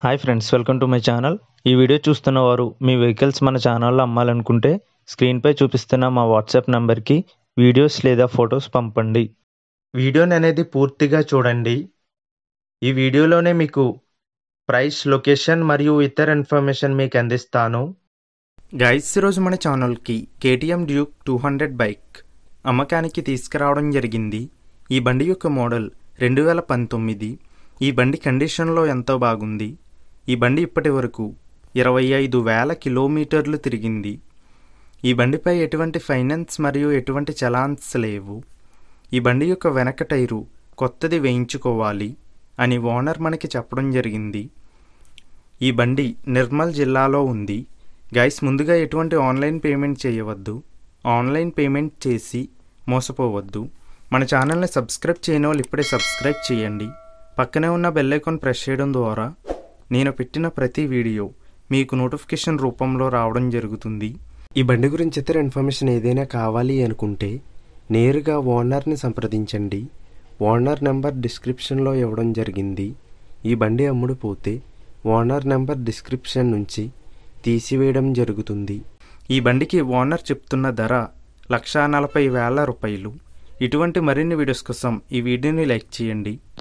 hi friends welcome to my channel ఈ video చూస్తున్న వారు మీ వెహికల్స్ మన ఛానల్లో అమ్మాలనుకుంటే స్క్రీన్పై చూపిస్తున్న మా వాట్సాప్ నంబర్కి వీడియోస్ లేదా ఫొటోస్ పంపండి వీడియోని అనేది పూర్తిగా చూడండి ఈ వీడియోలోనే మీకు ప్రైస్ లొకేషన్ మరియు ఇతర ఇన్ఫర్మేషన్ మీకు అందిస్తాను గైస్ ఈరోజు మన ఛానల్కి KTM Duke two hundred bike అమ్మకానికి తీసుకురావడం జరిగింది ఈ బండి యొక్క మోడల్ రెండు వేల పంతొమ్మిది ఈ బండి కండిషన్లో ఎంతో బాగుంది ఈ బండి ఇప్పటి వరకు ఇరవై ఐదు వేల కిలోమీటర్లు తిరిగింది ఈ బండిపై ఎటువంటి ఫైనాన్స్ మరియు ఎటువంటి చలాన్స్ లేవు ఈ బండి యొక్క వెనక టైరు కొత్తది వేయించుకోవాలి అని ఓనర్ మనకి చెప్పడం జరిగింది ఈ బండి నిర్మల్ జిల్లాలో ఉంది గైస్ ముందుగా ఎటువంటి ఆన్లైన్ పేమెంట్ చేయవద్దు ఆన్లైన్ పేమెంట్ చేసి మోసపోవద్దు మన ఛానల్ని సబ్స్క్రైబ్ చేయని వాళ్ళు ఇప్పుడే సబ్స్క్రైబ్ చేయండి పక్కనే ఉన్న బెల్ ఐకాన్ ప్రెస్ చేయడం ద్వారా నేను పెట్టిన ప్రతి వీడియో మీకు నోటిఫికేషన్ రూపంలో రావడం జరుగుతుంది ఈ బండి గురించి ఇతర ఇన్ఫర్మేషన్ ఏదైనా కావాలి అనుకుంటే నేరుగా ఓనర్ని సంప్రదించండి ఓనర్ నెంబర్ డిస్క్రిప్షన్లో ఇవ్వడం జరిగింది ఈ బండి అమ్ముడు పోతే ఓనర్ నెంబర్ డిస్క్రిప్షన్ నుంచి తీసివేయడం జరుగుతుంది ఈ బండికి ఓనర్ చెప్తున్న ధర లక్షా నలభై వేల రూపాయలు ఇటువంటి మరిన్ని వీడియోస్ కోసం ఈ వీడియోని లైక్ చేయండి